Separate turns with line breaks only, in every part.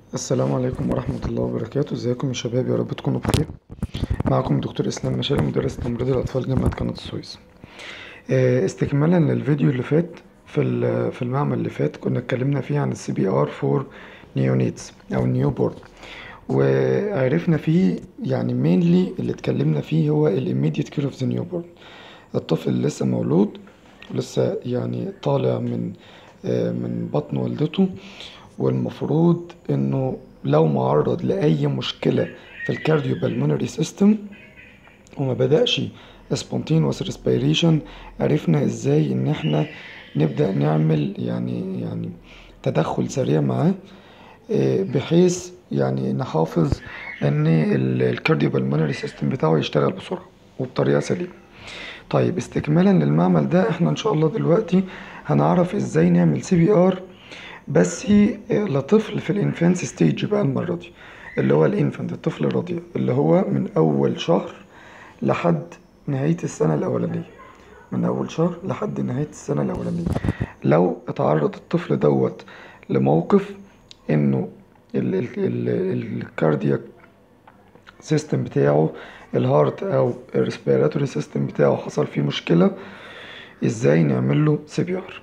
السلام عليكم ورحمة الله وبركاته ازيكم يا شباب يا رب تكونوا بخير معكم دكتور اسلام مشاري مدرس تمريض الاطفال جامعة قناة السويس آه، استكمالا للفيديو اللي فات في ال- في المعمل اللي فات كنا اتكلمنا فيه عن السي بي ار فور نيونيتس او النيو بورن وعرفنا فيه يعني مينلي اللي اتكلمنا فيه هو الاميديت كير اوف ذا نيو بورن الطفل اللي لسه مولود ولسه يعني طالع من آه، من بطن والدته والمفروض انه لو معرض لاي مشكله في الكارديو بالمونري سيستم وما بدأش spontaneous respiration عرفنا ازاي ان احنا نبدأ نعمل يعني يعني تدخل سريع معاه آه، بحيث يعني نحافظ ان الكارديو بالمونري سيستم بتاعه يشتغل بسرعة وبطريقة سليمة طيب استكمالا للمعمل ده احنا ان شاء الله دلوقتي هنعرف ازاي نعمل سي بي ار بس لطفل في الانفانس ستيج بقى المرة دي اللي هو الانفانت الطفل الرضيع اللي هو من اول شهر لحد نهاية السنة الأولانية من أول شهر لحد نهاية السنة الأولانية لو اتعرض الطفل دوت لموقف إنه ال- ال- ال- الكاردياك سيستم بتاعه الهارت أو الريسبيراتوري سيستم بتاعه حصل فيه مشكلة إزاي نعمل له سي بي ار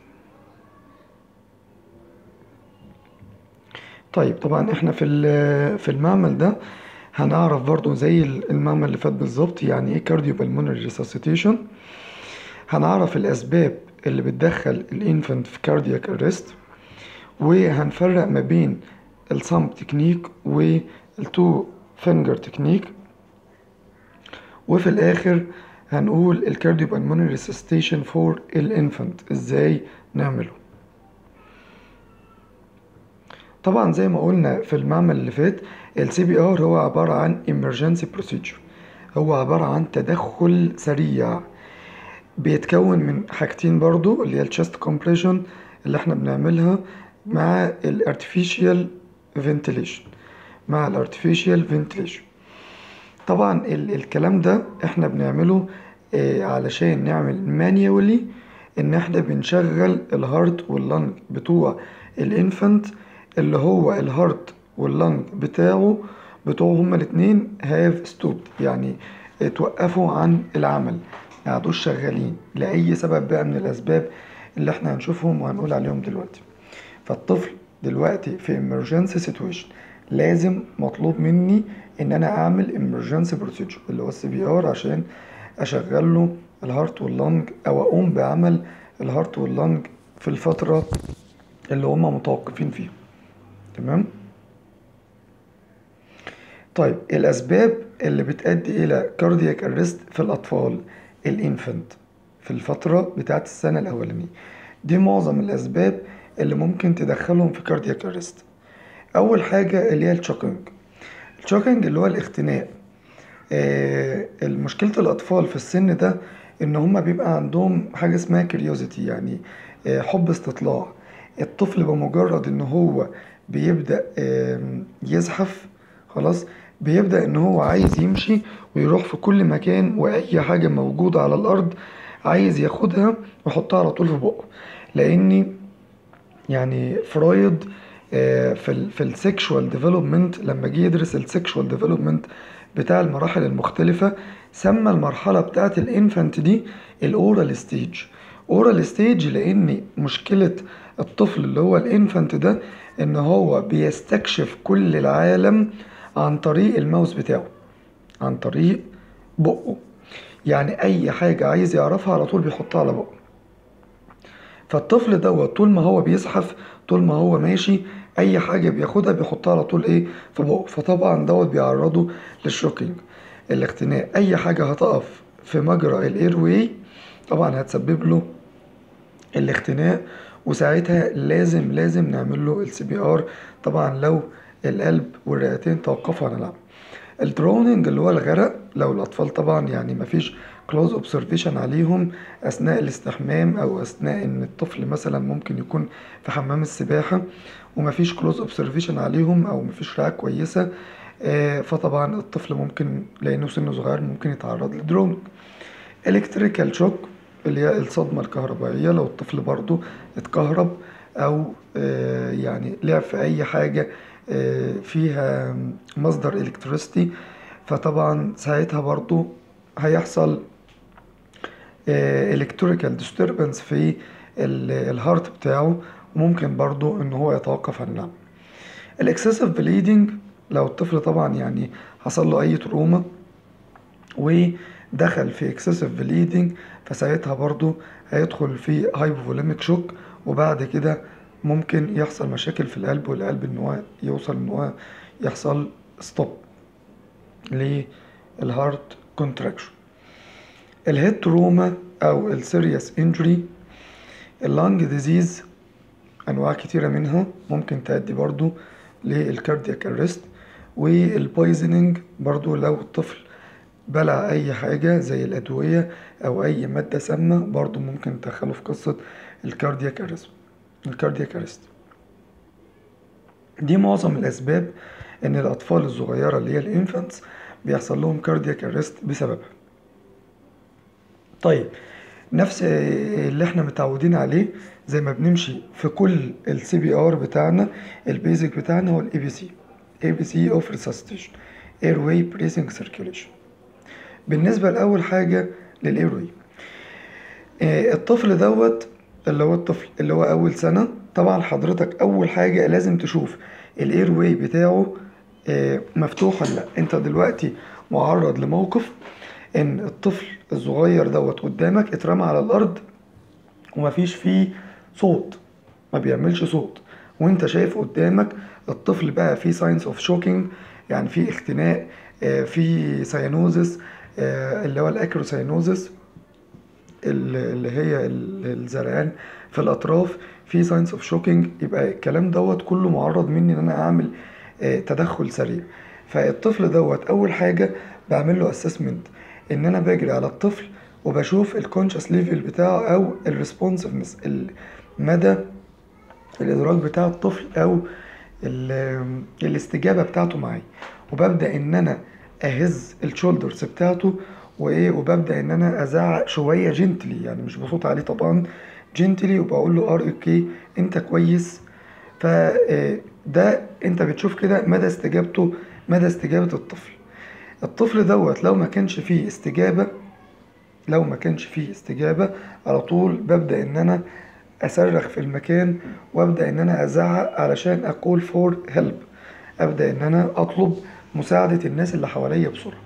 طيب طبعا احنا في ال- في المعمل ده هنعرف برضو زي المعمل اللي فات بالظبط يعني ايه كارديو بالمونري ريسوسيتيشن هنعرف الاسباب اللي بتدخل الانفانت في كاردياك ارست وهنفرق ما بين الصم تكنيك والتو فينجر تكنيك وفي الاخر هنقول الكارديو بالمونري ريسوسيتيشن فور الانفانت ازاي نعمله طبعا زي ما قلنا في المعمل اللي فات السي بي ار هو عبارة عن emergency procedure هو عبارة عن تدخل سريع بيتكون من حاجتين برضو اللي هي الشست compression اللي احنا بنعملها مع ال artificial ventilation مع ال artificial ventilation طبعا ال الكلام ده احنا بنعمله آه علشان نعمل مانيولي ان احنا بنشغل الهارت واللنج بتوع الانفانت اللي هو الهارت واللنج بتاعه بتوعه هما الاتنين هاف ستوب يعني اتوقفوا عن العمل قعدوش شغالين لأي سبب بقى من الأسباب اللي احنا هنشوفهم وهنقول عليهم دلوقتي فالطفل دلوقتي في emergency situation لازم مطلوب مني ان انا اعمل emergency procedure اللي هو السي بي ار عشان اشغل له الهارت واللنج او اقوم بعمل الهارت واللنج في الفترة اللي هما متوقفين فيها تمام طيب الأسباب اللي بتؤدي إلى كاردياك أرست في الأطفال الإنفنت في الفترة بتاعت السنة الأولانية دي معظم الأسباب اللي ممكن تدخلهم في كاردياك أرست أول حاجة اللي هي الشوكينج الشوكينج اللي هو الاختناق آه، مشكلة الأطفال في السن ده إن هما بيبقى عندهم حاجة اسمها كريوزيتي يعني آه، حب استطلاع الطفل بمجرد إن هو بيبدأ آم، يزحف خلاص بيبدأ إن هو عايز يمشي ويروح في كل مكان وأي حاجة موجودة على الأرض عايز ياخدها ويحطها على طول في بقه لأني يعني فرويد آه، في ال في السكشوال ديفلوبمنت لما جه يدرس السكشوال ديفلوبمنت بتاع المراحل المختلفة سمى المرحلة بتاعت الانفانت دي الاورال ستيج اورال ستيج لان مشكلة الطفل اللي هو الانفانت ده ان هو بيستكشف كل العالم عن طريق الماوس بتاعه عن طريق بقه يعني اي حاجة عايز يعرفها على طول بيحطها على بقه فالطفل دوت طول ما هو بيزحف طول ما هو ماشي اي حاجه بياخدها بيحطها على طول ايه في بقه فطبعا دوت بيعرضه للشوكينج الاختناق اي حاجه هتقف في مجرى الاير واي طبعا هتسبب له الاختناق وساعتها لازم لازم نعمل له السي بي ار طبعا لو القلب والرئتين توقفوا عن العمل الدروننج اللي هو الغرق لو الاطفال طبعا يعني مفيش كلوز اوبزرفيشن عليهم اثناء الاستحمام او اثناء ان الطفل مثلا ممكن يكون في حمام السباحه ومفيش كلوز اوبزرفيشن عليهم او مفيش رعايه كويسه آه، فطبعا الطفل ممكن لانه سنه صغير ممكن يتعرض لدروننج الكتريكال شوك اللي هي الصدمه الكهربائيه لو الطفل برضو اتكهرب او آه، يعني لعب في اي حاجة آه، فيها مصدر الكتريستي فطبعا ساعتها برضو هيحصل الكتريكال disturbance في ال- الهارت بتاعه وممكن برضو ان هو يتوقف عن اللعب الاكسسيف بليدنج لو الطفل طبعا يعني حصل له اي تروما ودخل في اكسسيف بليدنج فساعتها برضو هيدخل في هايبوفوليميك شوك وبعد كده ممكن يحصل مشاكل في القلب والقلب ان هو يوصل ان هو يحصل ستوب للهارت كونتراكشن الهيد تروما او السيريس انجري اللانج ديزيز انواع كتيره منها ممكن تؤدي برضو للكاردياك ارست والبويزنينج برضو لو الطفل بلع اي حاجه زي الادويه او اي ماده سامه برضو ممكن تدخله في قصه الكاردياك ارست الكاردياك ارست دي معظم الاسباب ان الاطفال الصغيره اللي هي الانفانتس بيحصل لهم كاردياك ارست بسببها طيب نفس اللي احنا متعودين عليه زي ما بنمشي في كل السي بي ار بتاعنا البيزك بتاعنا هو الاي بي سي اي بي سي اوف ريسستيشن اير واي بريسنج سيركيوليشن بالنسبه لاول حاجه للاير واي الطفل دوت اللي هو الطفل اللي هو اول سنه طبعا حضرتك اول حاجه لازم تشوف الاير واي بتاعه آه، مفتوح ولا لا انت دلوقتي معرض لموقف ان الطفل الصغير دوت قدامك اترمى على الارض ومفيش فيه صوت ما بيعملش صوت وانت شايف قدامك الطفل بقى فيه ساينس اوف شوكينج يعني في اختناق آه، في ساينوزس آه، اللي هو الاكروساينوزس ال- اللي هي ال- الزرقان في الاطراف في ساينس اوف شوكينج يبقى الكلام دوت كله معرض مني ان انا اعمل آه، تدخل سريع فالطفل دوت اول حاجه بعمل له اسسمنت ان انا بجري على الطفل وبشوف الكونشس ليفل بتاعه او الريسبونسفنس مدى الادراك بتاع الطفل او ال- الاستجابه بتاعته معايا وببدا ان انا اهز الشولدرز بتاعته وايه وببدا ان انا ازعق شويه جنتلي يعني مش بصوت عالي طبعا جنتلي وبقول له ار اوكي انت كويس فده انت بتشوف كده مدى استجابته مدى استجابه الطفل الطفل دوت لو ما كانش فيه استجابه لو ما كانش فيه استجابة على طول ببدأ إن أنا أصرخ في المكان وأبدأ إن أنا أزعق علشان أقول فور هيلب أبدأ إن أنا أطلب مساعدة الناس اللي حواليا بسرعة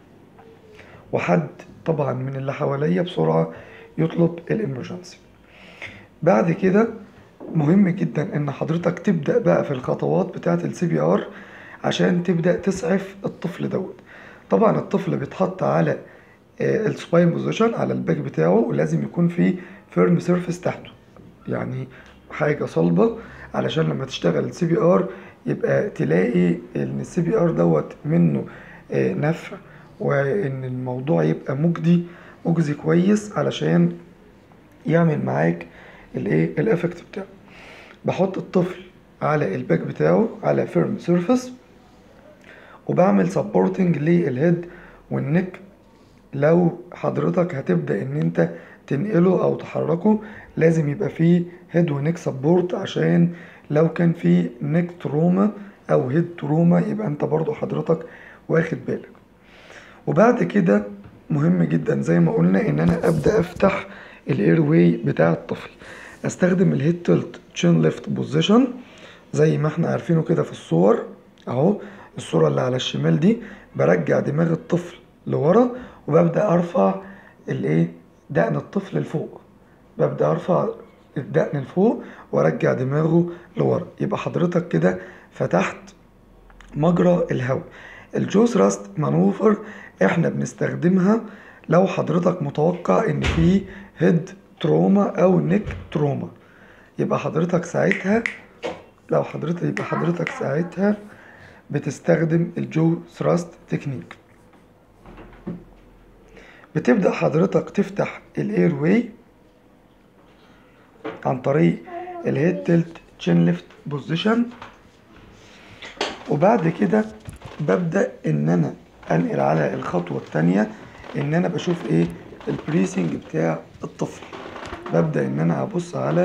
وحد طبعا من اللي حواليا بسرعة يطلب الإمرجنسي بعد كده مهم جدا ان حضرتك تبدا بقى في الخطوات بتاعه السي بي ار عشان تبدا تسعف الطفل دوت طبعا الطفل بيتحط على السباين بوزيشن على الباك بتاعه ولازم يكون في فيرم سيرفيس تحته يعني حاجه صلبه علشان لما تشتغل السي بي ار يبقى تلاقي ان السي بي ار دوت منه آه، نفع وان الموضوع يبقى مجدي مجزي كويس علشان يعمل معاك الايه الافكت بتاعه بحط الطفل على الباك بتاعه على فيرم سيرفيس وبعمل سبورتنج للهيد والنك لو حضرتك هتبدأ ان انت تنقله او تحركه لازم يبقى فيه هيد ونيك سبورت عشان لو كان في نيك تروما او هيد تروما يبقى انت برضو حضرتك واخد بالك وبعد كده مهم جدا زي ما قلنا ان انا ابدا افتح الاير واي بتاع الطفل استخدم الهيد تلت تشين ليفت بوزيشن زي ما احنا عارفينه كده في الصور اهو الصورة اللي على الشمال دي برجع دماغ الطفل لورا وببدأ ارفع الايه دقن الطفل لفوق ببدأ ارفع الدقن لفوق وارجع دماغه لورا يبقى حضرتك كده فتحت مجرى الهواء الجوز راست مانوفر احنا بنستخدمها لو حضرتك متوقع ان في هيد تروما او نيك تروما يبقى حضرتك ساعتها لو حضرتك يبقى حضرتك ساعتها بتستخدم الجو ثراست تكنيك بتبدأ حضرتك تفتح الاير واي عن طريق الهيد تلت تشين ليفت بوزيشن وبعد كده ببدأ ان انا انقل على الخطوة التانية ان انا بشوف ايه البريسنج بتاع الطفل ببدأ ان انا ابص على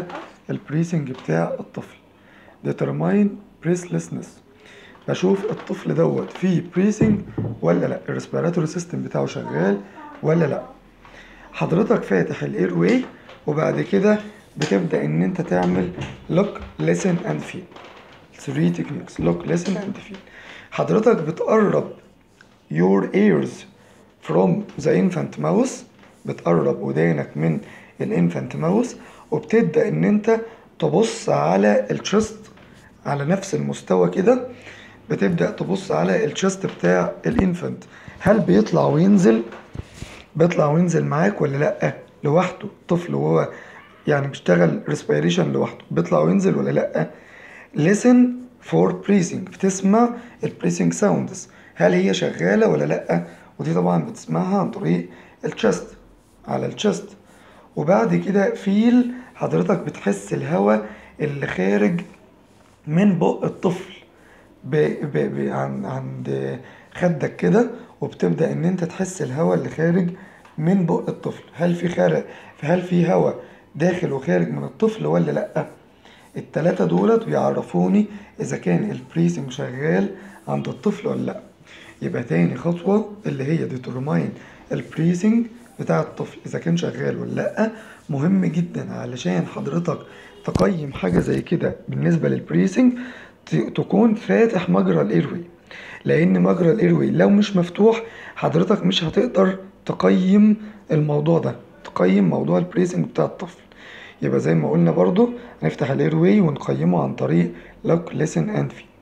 البريسنج بتاع الطفل determine breathlessness بشوف الطفل دوت فيه بريسنج ولا لا الريسبيراتوري سيستم بتاعه شغال ولا لا حضرتك فاتح الاير واي وبعد كده بتبدا ان انت تعمل لوك ليسن اند فيل 3 تكنيكس لوك ليسن اند فيل حضرتك بتقرب your ears from the infant mouse بتقرب ودانك من الانفانت ماوس وبتبدا ان انت تبص على الشست على نفس المستوى كده بتبدا تبص على الشست بتاع الانفانت هل بيطلع وينزل بيطلع وينزل معاك ولا لا لوحده الطفل وهو يعني بيشتغل ريسبيريشن لوحده بيطلع وينزل ولا لا listen for breathing بتسمع البريسنج ساوندز هل هي شغاله ولا لا ودي طبعا بتسمعها عن طريق الشست على الشست وبعد كده فيل حضرتك بتحس الهواء اللي خارج من بق الطفل ب... ب... ب... عن... عند خدك كده وبتبدأ ان انت تحس الهواء اللي خارج من بق الطفل هل في خارج هل في هواء داخل وخارج من الطفل ولا لا التلاتة دولت بيعرفوني اذا كان البريسنج شغال عند الطفل ولا لا يبقى تاني خطوة اللي هي ديترماين البريسنج بتاع الطفل اذا كان شغال ولا لا مهم جدا علشان حضرتك تقيم حاجة زي كده بالنسبة للبريسنج تكون فاتح مجرى الايروي لان مجرى الايروي لو مش مفتوح حضرتك مش هتقدر تقيم الموضوع ده تقيم موضوع البريسنج بتاع الطفل يبقى زي ما قلنا برضو هنفتح الايروي ونقيمه عن طريق لوك ليسن اند في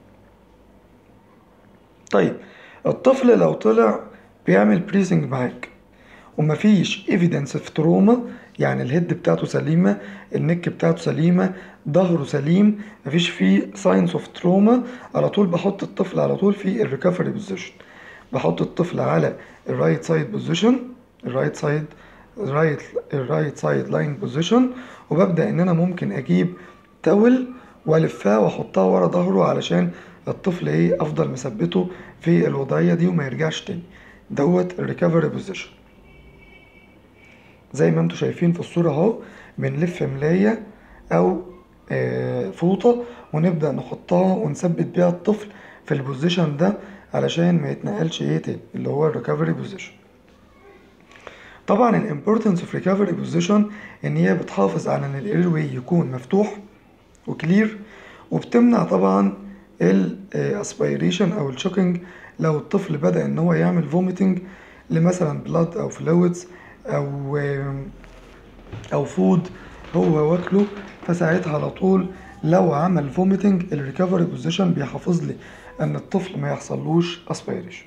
طيب الطفل لو طلع بيعمل بريسنج معاك ومفيش ايفيدنس في تروما يعني الهيد بتاعته سليمة النك بتاعته سليمة ظهره سليم مفيش فيه ساينس اوف تروما على طول بحط الطفل على طول في الريكفري بوزيشن بحط الطفل على الرايت سايد بوزيشن الرايت سايد الرايت الرايت سايد لاين بوزيشن وببدا ان انا ممكن اجيب تاول والفها واحطها ورا ظهره علشان الطفل ايه افضل مثبته في الوضعيه دي وما يرجعش تاني دوت الريكفري بوزيشن زي ما انتم شايفين في الصورة اهو بنلف ملاية او آه فوطة ونبدأ نحطها ونثبت بيها الطفل في البوزيشن ده علشان ما يتنقلش ايه تاني اللي هو الريكفري بوزيشن طبعا الامبورتنس اوف ريكفري بوزيشن ان هي بتحافظ على ان الايروي يكون مفتوح وكلير وبتمنع طبعا الاسبيريشن او الشوكينج لو الطفل بدأ ان هو يعمل فوميتنج لمثلا بلاد او فلويدز او او فود هو واكله فساعتها على طول لو عمل فوميتنج الريكفري بوزيشن بيحافظ لي ان الطفل ما يحصلوش اسبيريشن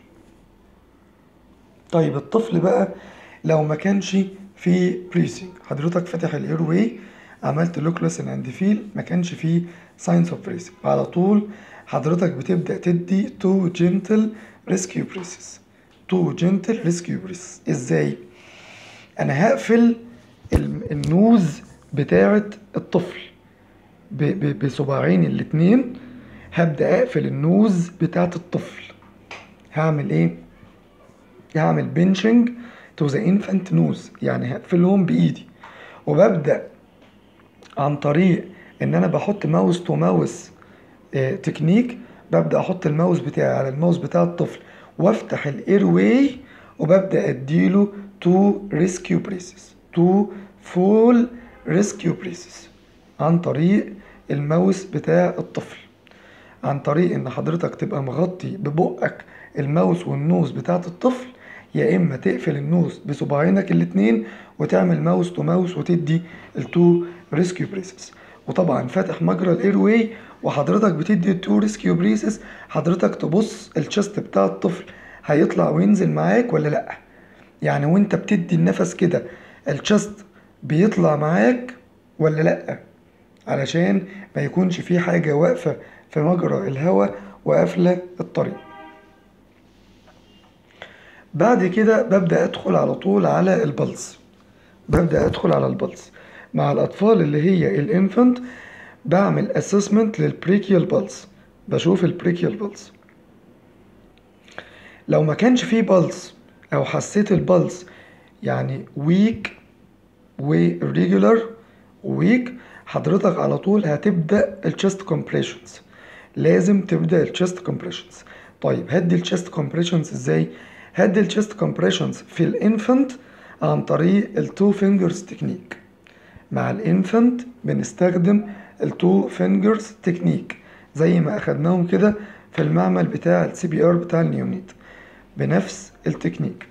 طيب الطفل بقى لو ما كانش في بريسنج حضرتك فاتح الاير واي عملت لوك لسن اند فيل ما كانش فيه ساينس اوف بريسنج على طول حضرتك بتبدا تدي تو جنتل ريسكيو بريسز تو جنتل ريسكيو بريسز ازاي انا هقفل النوز بتاعه الطفل بصباعين الاتنين هبدا اقفل النوز بتاعه الطفل هعمل ايه هعمل بنشنج تو ذا انفانت نوز يعني هقفلهم بايدي وببدا عن طريق ان انا بحط ماوس تو ماوس تكنيك ببدا احط الماوس بتاعي على الماوس بتاع الطفل وافتح الاير واي وببدا اديله تو ريسكيو بريسز تو فول ريسكيو بريسز عن طريق الماوس بتاع الطفل عن طريق ان حضرتك تبقى مغطي ببقك الماوس والنوز بتاعت الطفل يا اما تقفل النوز بصباعينك الاتنين وتعمل ماوس تو ماوس وتدي التو ريسكيو بريسز وطبعا فاتح مجرى الاير واي وحضرتك بتدي التو ريسكيو بريسز حضرتك تبص الشست بتاع الطفل هيطلع وينزل معاك ولا لا يعني وانت بتدي النفس كده الشست بيطلع معاك ولا لا علشان ما يكونش في حاجة واقفة في مجرى الهواء وقافلة الطريق بعد كده ببدأ أدخل على طول على البلس ببدأ أدخل على البلس مع الأطفال اللي هي الانفنت بعمل اسسمنت للبريكيال بلس بشوف البريكيال بلس لو ما كانش فيه بلس او حسيت البلس يعني ويك وريجولار ويك حضرتك على طول هتبدأ الشيست كومبريشنز لازم تبدأ الشيست كومبريشنز طيب هدي الشيست كومبريشنز ازاي هدي الشيست كومبريشنز في الانفنت عن طريق التو فينجرز تكنيك مع الانفنت بنستخدم التو فينجرز تكنيك زي ما اخدناهم كده في المعمل بتاع السي بي ار بتاع النيونيت بنفس التكنيك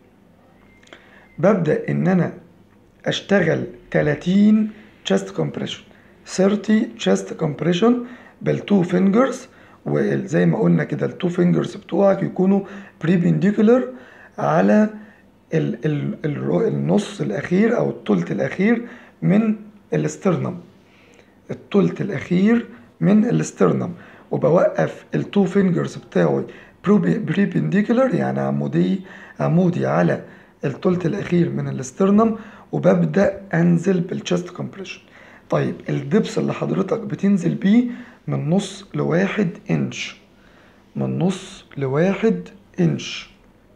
ببدأ ان انا اشتغل 30 chest compression 30 chest compression بالتو فينجرز وزي ما قلنا كده التو فينجرز بتوعك يكونوا بريبنديكولر على ال ال ال النص الاخير او التلت الاخير من الاسترنم التلت الاخير من الاسترنم وبوقف التو فينجرز بتاعي بريبنديكولر يعني عمودي عمودي على التلت الاخير من الاسترنم وببدا انزل بالشست كومبريشن طيب الدبس اللي حضرتك بتنزل بيه من نص لواحد انش من نص لواحد انش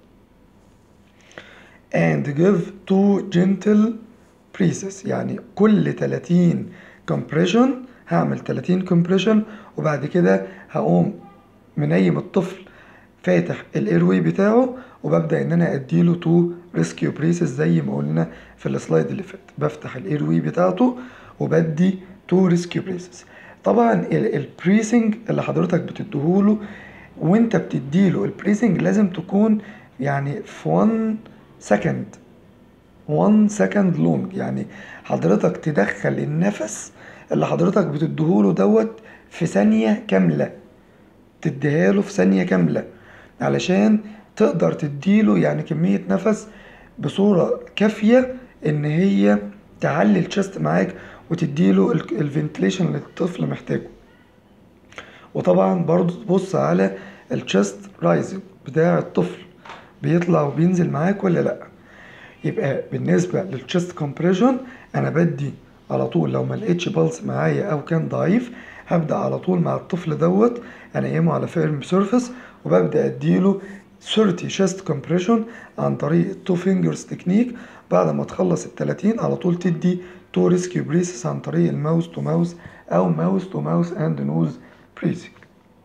and give two gentle breaths يعني كل 30 compression هعمل 30 compression وبعد كده هقوم منيم الطفل فاتح الايروي بتاعه وببدا ان انا اديله تو ريسكيو بريسز زي ما قلنا في السلايد اللي فات بفتح الايروي بتاعته وبدي تو ريسكيو بريسز طبعا البريسنج اللي حضرتك بتديهوله وانت بتديله البريسنج لازم تكون يعني في 1 سكند 1 سكند لونج يعني حضرتك تدخل النفس اللي حضرتك بتديهوله دوت في ثانية كاملة تديها له في ثانية كاملة علشان تقدر تديله يعني كمية نفس بصورة كافية ان هي تعلي الشست معاك وتديله الفنتليشن اللي الطفل محتاجه وطبعا برضو تبص على الشست رايزنج بتاع الطفل بيطلع وبينزل معاك ولا لا يبقى بالنسبة للشست كومبريشن انا بدي على طول لو ما لقيتش بالس معايا او كان ضعيف هبدا على طول مع الطفل دوت انيمه على فيرم سيرفيس وببدا اديله 30 شيست كومبريشن عن طريق التو فينجرز تكنيك بعد ما تخلص ال 30 على طول تدي تو ريسكيو بريسز عن طريق الماوس تو ماوس او ماوس تو ماوس اند نوز بريسنج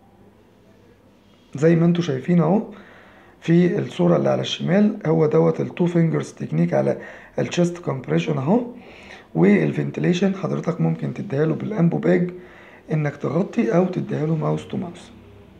زي ما انتم شايفين اهو في الصورة اللي على الشمال هو دوت التو فينجرز تكنيك على الشيست كومبريشن اهو والفنتليشن حضرتك ممكن تديها له بالامبو باج انك تغطي او تديها له ماوس تو ماوس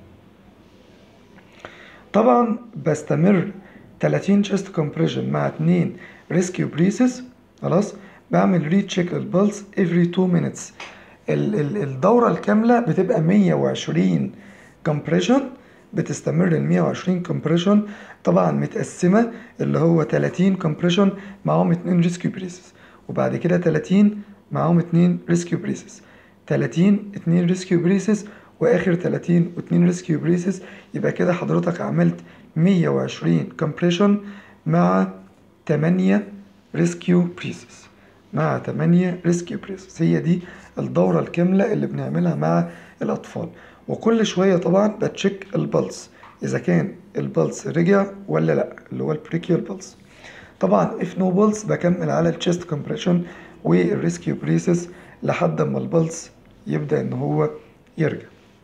طبعا بستمر 30 chest compression مع 2 rescue breaths خلاص بعمل ري تشيك للبلس every 2 minutes ال ال الدورة الكاملة بتبقى 120 compression بتستمر ال 120 compression طبعا متقسمة اللي هو 30 compression معاهم 2 rescue breaths وبعد كده 30 معاهم 2 rescue breaths 30 2 rescue breaths واخر 30 و2 ريسكيو بريسز يبقى كده حضرتك عملت 120 كومبريشن مع 8 ريسكيو بريسز مع 8 ريسكيو بريسز هي دي الدورة الكاملة اللي بنعملها مع الأطفال وكل شوية طبعا بتشيك البلس إذا كان البلس رجع ولا لأ اللي هو البريكيول بلس طبعا if no pulse بكمل على الشيست كومبريشن والريسكيو بريسز لحد ما البلس يبدأ إن هو يرجع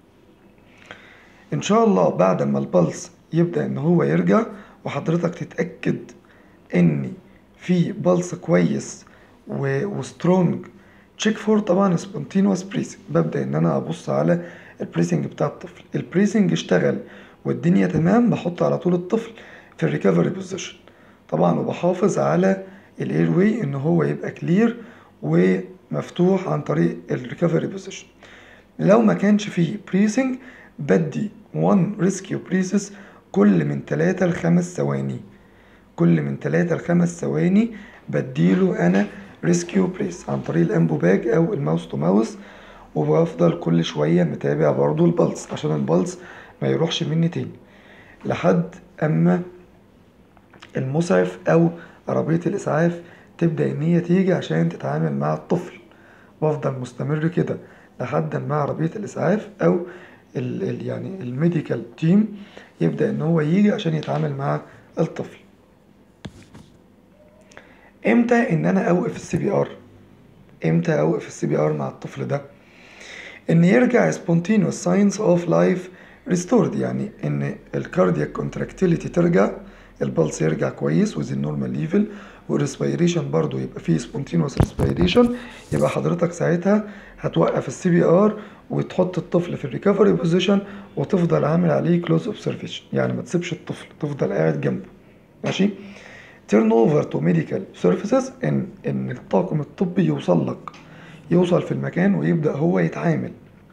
ان شاء الله بعد ما البلس يبدا ان هو يرجع وحضرتك تتاكد ان في بلس كويس وسترونج تشيك فور طبعا سبونتينوس بريسنج ببدا ان انا ابص على البريسنج بتاع الطفل البريسنج اشتغل والدنيا تمام بحط على طول الطفل في الريكفري بوزيشن طبعا وبحافظ على الاير واي ان هو يبقى كلير ومفتوح عن طريق الريكفري بوزيشن لو ما كانش فيه بريسنج بدي 1 ريسكيو بريسز كل من 3 ل 5 ثواني كل من 3 ل 5 ثواني بديله انا ريسكيو بريس عن طريق الامبو باج او الماوس تو ماوس وبفضل كل شوية متابع برضو البلس عشان البلس ما يروحش مني تاني لحد اما المسعف او عربية الاسعاف تبدأ ان هي تيجي عشان تتعامل مع الطفل بفضل مستمر كده لحد ما عربية الاسعاف او ال ال يعني الميديكال تيم يبدأ ان هو يجي عشان يتعامل مع الطفل امتى ان انا اوقف السي بي ار امتى اوقف السي بي ار مع الطفل ده ان يرجع spontaneous signs of life restored يعني ان الكاردياك كونتراكتيليتي ترجع البلس يرجع كويس وزي النورمال ليفل والريسبيريشن برضو يبقى فيه سبونتينوس ريسبيريشن يبقى حضرتك ساعتها هتوقف السي بي ار وتحط الطفل في الريكفري بوزيشن وتفضل عامل عليه كلوز اوبزرفيشن يعني ما تسيبش الطفل تفضل قاعد جنبه ماشي تيرن اوفر تو ميديكال سيرفيسز ان ان الطاقم الطبي يوصل لك يوصل في المكان ويبدا هو يتعامل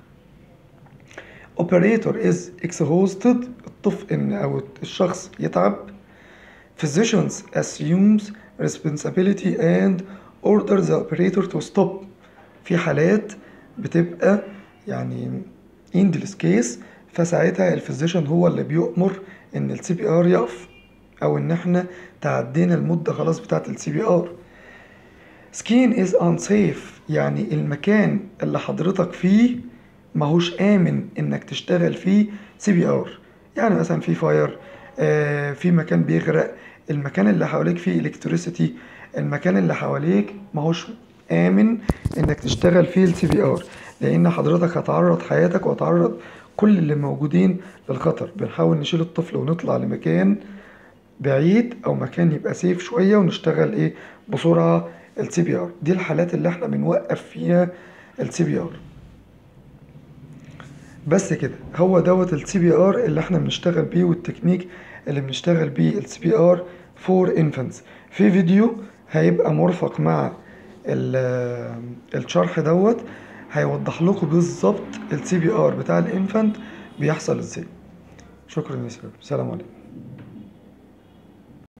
operator is exhausted الطفل ان او الشخص يتعب physicians assumes responsibility and order the operator to stop في حالات بتبقى يعني endless case فساعتها الفيزيشن هو اللي بيؤمر ان السي بي ار يقف او ان احنا تعدينا المدة خلاص بتاعت السي بي ار سكين از unsafe يعني المكان اللي حضرتك فيه ماهوش آمن إنك تشتغل فيه سي بي ار يعني مثلا في فاير آه في مكان بيغرق المكان اللي حواليك فيه الكتريسيتي المكان اللي حواليك ماهوش آمن إنك تشتغل فيه السي بي ار لأن حضرتك هتعرض حياتك وهتعرض كل اللي موجودين للخطر بنحاول نشيل الطفل ونطلع لمكان بعيد او مكان يبقى سيف شويه ونشتغل ايه بسرعه السي بي ار دي الحالات اللي احنا بنوقف فيها السي بي ار بس كده هو دوت السي بي ار اللي احنا بنشتغل بيه والتكنيك اللي بنشتغل بيه السي بي ار فور انفانتس في فيديو هيبقى مرفق مع ال- الشرح دوت هيوضح لكم بالظبط السي بي ار بتاع الانفانت بيحصل ازاي شكرا يا شباب سلام عليكم